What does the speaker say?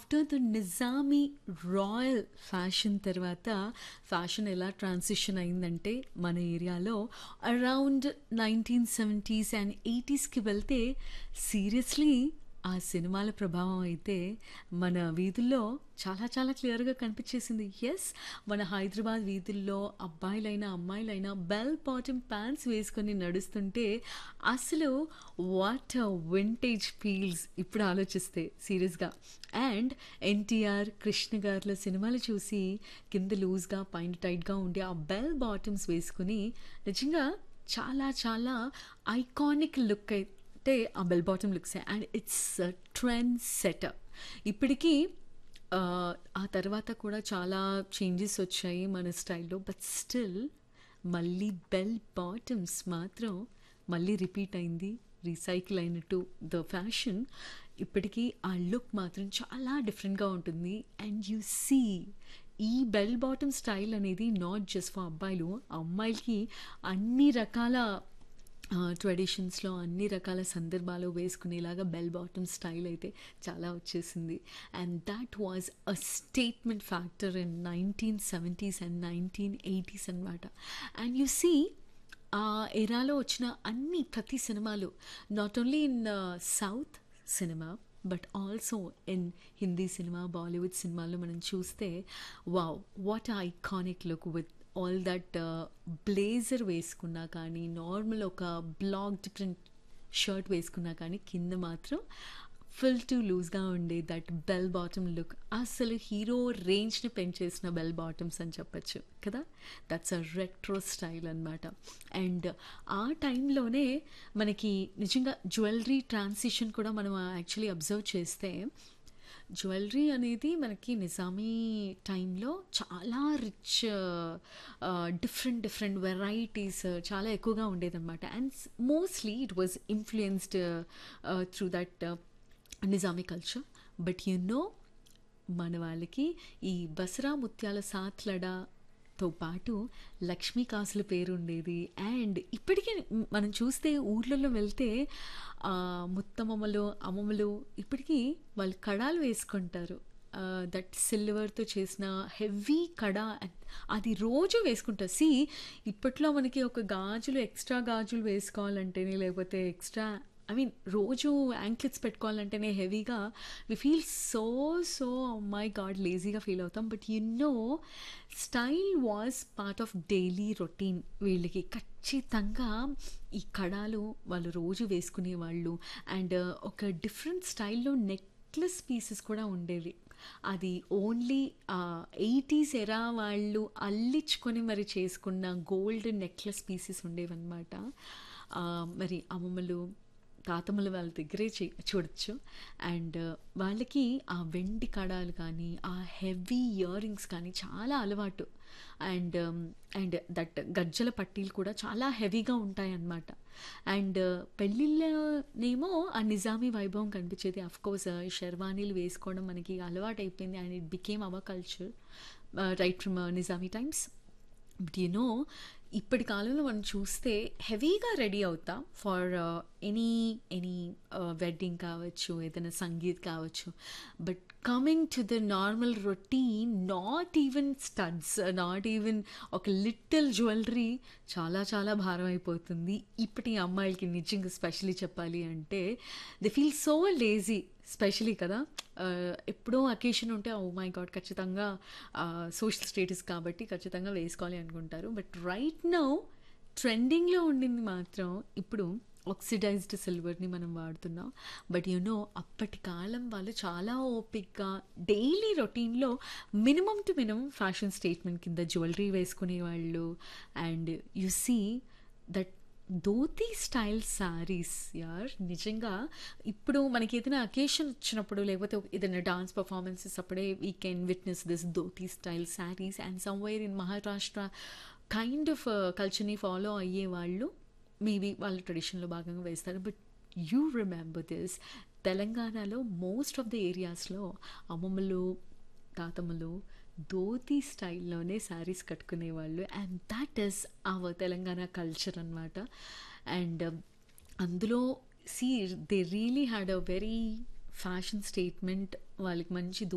after the Nizami royal fashion తర్వాత fashion ఎలా transition అయిందంటే మన ఏరియాలో అరౌండ్ నైన్టీన్ సెవెంటీస్ అండ్ ఎయిటీస్కి వెళ్తే సీరియస్లీ ఆ సినిమాల ప్రభావం అయితే మన వీధుల్లో చాలా చాలా క్లియర్గా కనిపించేసింది ఎస్ మన హైదరాబాద్ వీధుల్లో అబ్బాయిలైనా అమ్మాయిలైనా బెల్ బాటమ్ ప్యాంట్స్ వేసుకొని నడుస్తుంటే అసలు వాట్ వింటేజ్ ఫీల్స్ ఇప్పుడు ఆలోచిస్తే సీరియస్గా అండ్ ఎన్టీఆర్ కృష్ణ గారుల సినిమాలు చూసి కింద లూజ్గా పైన టైట్గా ఉండే ఆ బెల్ బాటమ్స్ వేసుకుని నిజంగా చాలా చాలా ఐకానిక్ లుక్ అయితే ఆ bell bottom looks and it's trend setup ఇప్పటికీ ఆ, ఆ తర్వాత కూడా చాలా చేంజెస్ వచ్చాయి మన స్టైల్లో బట్ స్టిల్ మళ్ళీ బెల్ బాటమ్స్ మాత్రం మళ్ళీ రిపీట్ అయింది రీసైకిల్ అయినట్టు ద ఫ్యాషన్ ఇప్పటికీ ఆ లుక్ మాత్రం చాలా డిఫరెంట్గా ఉంటుంది అండ్ యూ సీ ఈ బెల్ బాటమ్ స్టైల్ అనేది నాట్ జస్ట్ ఫర్ అబ్బాయిలు అమ్మాయిలకి అన్ని రకాల ట్రెడిషన్స్లో అన్ని రకాల సందర్భాలు వేసుకునేలాగా బెల్ బాటమ్ స్టైల్ అయితే చాలా వచ్చేసింది and that was a statement factor in nineteen seventies and nineteen eighties అనమాట అండ్ యు సీ ఆ ఎరాలో వచ్చిన అన్ని ప్రతి సినిమాలు not only in south cinema but also in Hindi cinema Bollywood సినిమాల్లో మనం చూస్తే wow what iconic look with all that blazer వేసుకున్నా కానీ నార్మల్ ఒక బ్లాక్ డిఫరెంట్ షర్ట్ వేసుకున్నా కానీ కింద మాత్రం ఫుల్ టు లూజ్గా ఉండే దట్ బెల్ బాటమ్ లుక్ అసలు హీరో రేంజ్ని పెంచేసిన బెల్ బాటమ్స్ అని చెప్పచ్చు కదా దట్స్ అ రెట్రో స్టైల్ అనమాట అండ్ ఆ టైంలోనే మనకి నిజంగా జ్యువెలరీ ట్రాన్సిషన్ కూడా మనం యాక్చువల్లీ అబ్జర్వ్ చేస్తే జ్యువెలరీ అనేది మనకి నిజామీ టైంలో చాలా రిచ్ డిఫరెంట్ డిఫరెంట్ వెరైటీస్ చాలా ఎక్కువగా ఉండేదన్నమాట and mostly it was influenced through that Nizami culture but you know మన వాళ్ళకి ఈ బసరా ముత్యాల సాత్లడతో పాటు లక్ష్మీ కాసుల పేరు ఉండేది అండ్ ఇప్పటికీ మనం చూస్తే ఊర్లలో వెళ్తే ఆ, ముత్తమ్మమ్మలు అమ్మమ్మలు ఇప్పటికీ వాళ్ళు కడాలు వేసుకుంటారు దట్ సిల్వర్తో చేసిన హెవీ కడ అది రోజు వేసుకుంటారు సి ఇప్పట్లో మనకి ఒక గాజులు ఎక్స్ట్రా గాజులు వేసుకోవాలంటేనే లేకపోతే ఎక్స్ట్రా ఐ మీన్ రోజు యాంక్లెట్స్ పెట్టుకోవాలంటేనే హెవీగా we feel so so my god లేజీగా ఫీల్ అవుతాం but you know style was part of daily routine వీళ్ళకి ఖచ్చితంగా ఈ కడాలు వాళ్ళు రోజు వేసుకునేవాళ్ళు అండ్ ఒక డిఫరెంట్ స్టైల్లో నెక్లెస్ పీసెస్ కూడా ఉండేవి అది ఓన్లీ ఎయిటీస్ ఎరా వాళ్ళు అల్లించుకొని మరి చేసుకున్న గోల్డ్ నెక్లెస్ పీసెస్ ఉండేవన్నమాట ఆ, మరి అమ్మమ్మలు తాతమ్మలు వాళ్ళ దగ్గరే చే చూడొచ్చు అండ్ వాళ్ళకి ఆ వెండి కడాలు కానీ ఆ హెవీ ఇయర్ రింగ్స్ కానీ చాలా అలవాటు అండ్ అండ్ దట్ గజ్జల పట్టీలు కూడా చాలా హెవీగా ఉంటాయి అన్నమాట అండ్ పెళ్ళిళ్ళనేమో ఆ నిజామీ వైభవం కనిపించేది అఫ్ కోర్స్ షెర్వానీలు వేసుకోవడం మనకి అలవాటు అయిపోయింది and it became our culture right from Nizami times but you know ఇప్పటి కాలంలో మనం చూస్తే హెవీగా రెడీ అవుతాం ఫర్ ఎనీ ఎనీ వెడ్డింగ్ కావచ్చు ఏదైనా సంగీత్ కావచ్చు but coming to the normal routine not even studs not even ఒక లిటిల్ జ్యువెలరీ చాలా చాలా భారం అయిపోతుంది ఇప్పటి అమ్మాయిలకి నిజంగా స్పెషలీ చెప్పాలి అంటే they feel so lazy specially కదా ఆ, ఎప్పుడో అకేషన్ ఉంటే ఓ మై గాడ్ ఖచ్చితంగా సోషల్ స్టేటస్ కాబట్టి ఖచ్చితంగా వేసుకోవాలి అనుకుంటారు బట్ రైట్ నౌ ట్రెండింగ్లో ఉండింది మాత్రం ఇప్పుడు ఆక్సిడైజ్డ్ సిల్వర్ని మనం వాడుతున్నాం బట్ యు నో అప్పటి కాలం వాళ్ళు చాలా ఓపిక్గా డైలీ రొటీన్లో minimum to minimum fashion statement కింద జ్యువెలరీ వేసుకునేవాళ్ళు and you see that dhoti style saris యార్ నిజంగా ఇప్పుడు మనకి ఏదైనా అకేషన్ వచ్చినప్పుడు లేకపోతే ఏదైనా డాన్స్ పర్ఫార్మెన్సెస్ అప్పుడే we can witness this dhoti style saris and somewhere in Maharashtra kind of కల్చర్ని ఫాలో అయ్యే వాళ్ళు మేబీ వాళ్ళ ట్రెడిషన్లో భాగంగా వేస్తారు బట్ యూ రిమెంబర్ దిస్ తెలంగాణలో మోస్ట్ ఆఫ్ ద ఏరియాస్లో అమ్మమ్మలు తాతమ్మలు ధోతీ స్టైల్లోనే శారీస్ కట్టుకునేవాళ్ళు and that is our Telangana culture అనమాట అండ్ అందులో see they really had a very fashion statement వాళ్ళకి మంచి